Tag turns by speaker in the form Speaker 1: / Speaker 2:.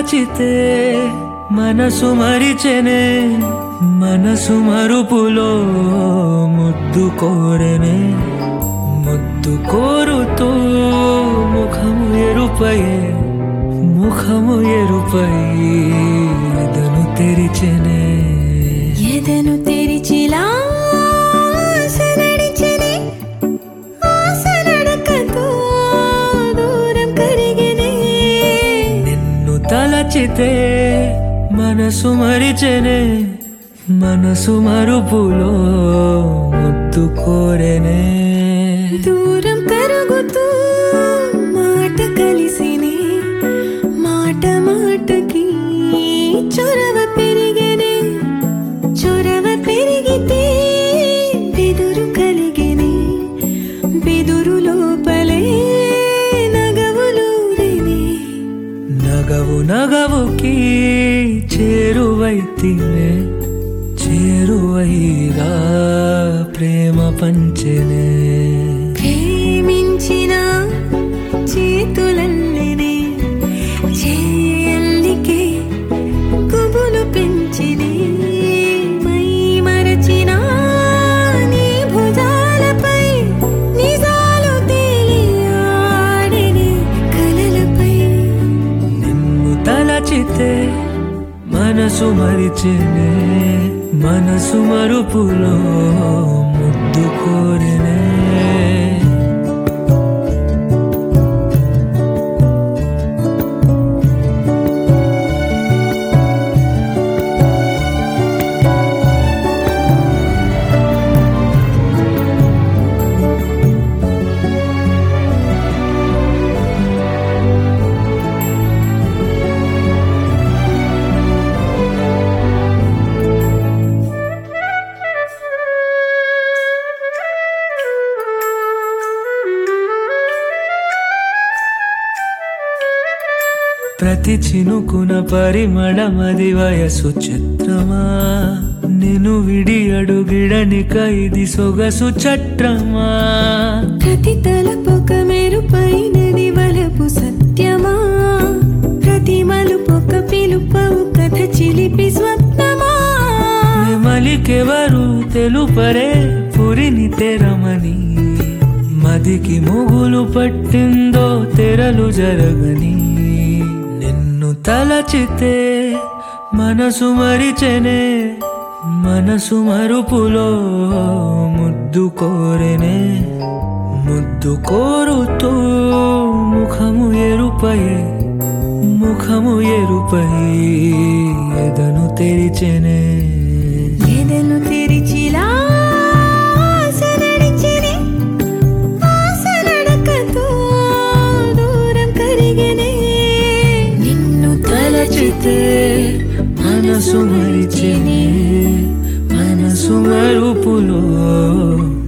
Speaker 1: తలచితే మనసు మరిచెనే మనసు మరుపులో ముద్దు కోరెనే ముద్దు కోరుతూ ముఖము ఎరుపయే ముఖము ఎరుపై ఎదను తెరిచెనే
Speaker 2: ఎదను తెరిచిలా ఆశ నడిచెనే, ఆశ నడకతో దూరం కరిగెనే.
Speaker 1: నిన్ను తలచితే మనసు మరిచెనే మనసు మరుపులో ముద్దు కోరెనే
Speaker 2: దూరం కరుగుతూ మాట కలిసినే మాట మాటకి చొరవ పెరిగెనే చొరవ పెరిగితే బెదురు కలిగెనే బెదురు లోపలే నగవులూరెనే
Speaker 1: నగవు నగవుకి చేరువైతినే చేరువైగా ప్రేమ పంచెనే
Speaker 2: ప్రేమించిన చేతులల్లనే చేయల్లికే గుబులు పెంచినే మై మరచిన నీ భుజాలపై నిజాలు తేలి ఆడినే కలలపై
Speaker 1: నిన్ను తలచితే మనసు మరిచెనే మనసు మరుపులో ముద్దు కోరెనే ప్రతి చినుకున పరిమళమది వయసు చిత్రమా నిన్ను విడి అడుగిడనిక ఇది సొగసు చట్రమా
Speaker 2: ప్రతి తలపొక మెరుపైనది వలపు సత్యమా ప్రతి మలుపొక పిలుపవు కథ చిలిపి స్వప్నమా
Speaker 1: నెమలికెవరు తెలుపరే పురిని తెరమని మదికి మొగులు పట్టిందో తెరలు జరగని నిన్ను తలచితే మనసు మరిచెనే మనసు మరుపులో ముద్దు కోరెనే ముద్దు కోరుతూ ముఖము ఎరుపయే ముఖము ఎరుపై ఎదను తెరిచెనే
Speaker 2: ఎదను తెరిచిలా ఆశ నడిచెనే, ఆశ నడకతో దూరం కరిగెనే. నిన్ను
Speaker 1: తలచితే మనసు మరిచెనే మనసు మరుపులో